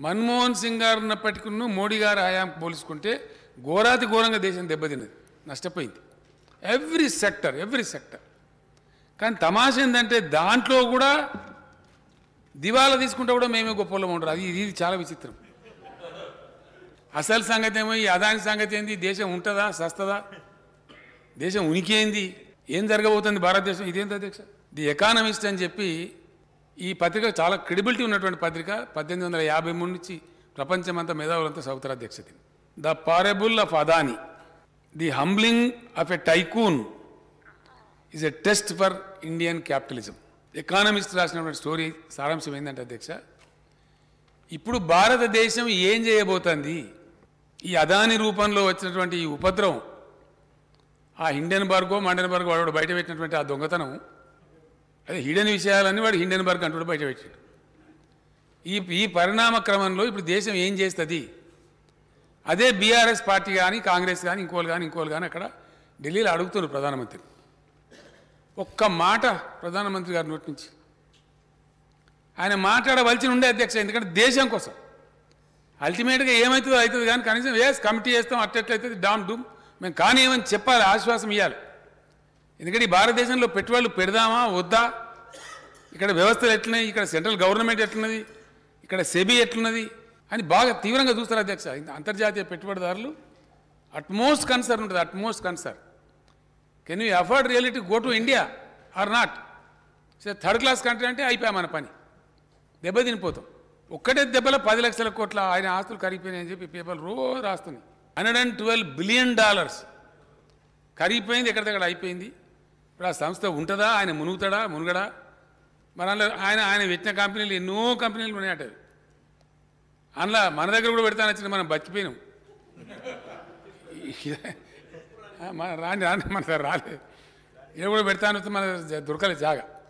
మన్మోహన్ సింగ్ గారు ఉన్నప్పటికీ మోడీ గారు హయాం పోల్చుకుంటే ఘోరాతి ఘోరంగా దేశం దెబ్బతిన్నది నష్టపోయింది ఎవ్రీ సెక్టర్ ఎవ్రీ సెక్టర్ కానీ తమాష ఏంటంటే దాంట్లో కూడా దివాలా తీసుకుంటే కూడా మేమే గొప్పలో ఉండరు అది ఇది చాలా విచిత్రం అసలు సంగతి ఏమో ఈ అదాని సంగతి ఏంది దేశం ఉంటుందా సస్తదా దేశం ఉనికి ఏంది ఏం జరగబోతుంది భారతదేశం ఇదేంటి అధ్యక్ష ది ఎకానమిస్ట్ అని చెప్పి ఈ పత్రిక చాలా క్రెడిబిలిటీ ఉన్నటువంటి పత్రిక పద్దెనిమిది వందల యాభై మూడు నుంచి ప్రపంచమంతా మేధావులంతా చదువుతారు అధ్యక్ష దీన్ని the parable of Adani the humbling of a tycoon is a test for Indian capitalism Economist రాసినటువంటి స్టోరీ సారాంశం ఏంటంటే అధ్యక్ష ఇప్పుడు భారతదేశం ఏం చేయబోతోంది ఈ అదాని రూపంలో వచ్చినటువంటి ఈ ఉపద్రవం ఆ హిండెన్బర్గో మండెన్బర్గో వాడు బయట పెట్టినటువంటి ఆ దొంగతనం అదే హిడెన్ విషయాలన్నీ వాడు హిండెన్బర్గ్ అంటూ బయట పెట్టాడు ఈ ఈ పరిణామ క్రమంలో ఇప్పుడు దేశం ఏం చేస్తుంది అదే బీఆర్ఎస్ పార్టీ కానీ కాంగ్రెస్ కానీ ఇంకోళ్ళు కానీ ఇంకోళ్ళు కానీ అక్కడ ఢిల్లీలో అడుగుతున్నారు ప్రధానమంత్రి ఒక్క మాట ప్రధానమంత్రి గారి నోటి నుంచి ఆయన మాట్లాడవలసి ఉండే అధ్యక్ష ఎందుకంటే దేశం కోసం అల్టిమేట్గా ఏమవుతుందో అవుతుంది కానీ కనీసం వేస్ కమిటీ చేస్తాం అట్టెట్లయితుంది డామ్ డూమ్ మేము కానీ ఏమని చెప్పాలి ఆశ్వాసం ఇవ్వాలి ఎందుకంటే ఈ భారతదేశంలో పెట్టుబడులు పెడదామా వద్దా ఇక్కడ వ్యవస్థలు ఎట్లున్నాయి ఇక్కడ సెంట్రల్ గవర్నమెంట్ ఎట్లున్నది ఇక్కడ సెబీ ఎట్లున్నది అని బాగా తీవ్రంగా చూస్తారు అధ్యక్ష ఇంత అంతర్జాతీయ పెట్టుబడిదారులు అట్మోస్ట్ కన్సర్న్ ఉంటుంది utmost concern can you afford reality go to India or not సరే థర్డ్ క్లాస్ కంట్రీ అంటే అయిపోయా మన పని దెబ్బ తినిపోతాం ఒక్కటే దెబ్బలో పది లక్షల కోట్ల ఆయన ఆస్తులు కరిగిపోయినాయని చెప్పి పేపర్ రోజు రాస్తుంది hundred and twelve billion dollars కరిగిపోయింది ఎక్కడిదక్కడ అయిపోయింది ఇప్పుడు ఆ సంస్థ ఉంటుందా ఆయన మునుగుతాడా మునుగడా మన అందులో ఆయన ఆయన పెట్టిన కంపెనీలు ఎన్నో కంపెనీలు ఉన్నాయట అందులో మన దగ్గర కూడా పెడతానొచ్చిన మనం బతికిపోయినాం ఆ, మన రాండి రాండి మన సార్ రాలేదు ఇక్కడ కూడా పెడతాను మన దొరకలేదు జాగా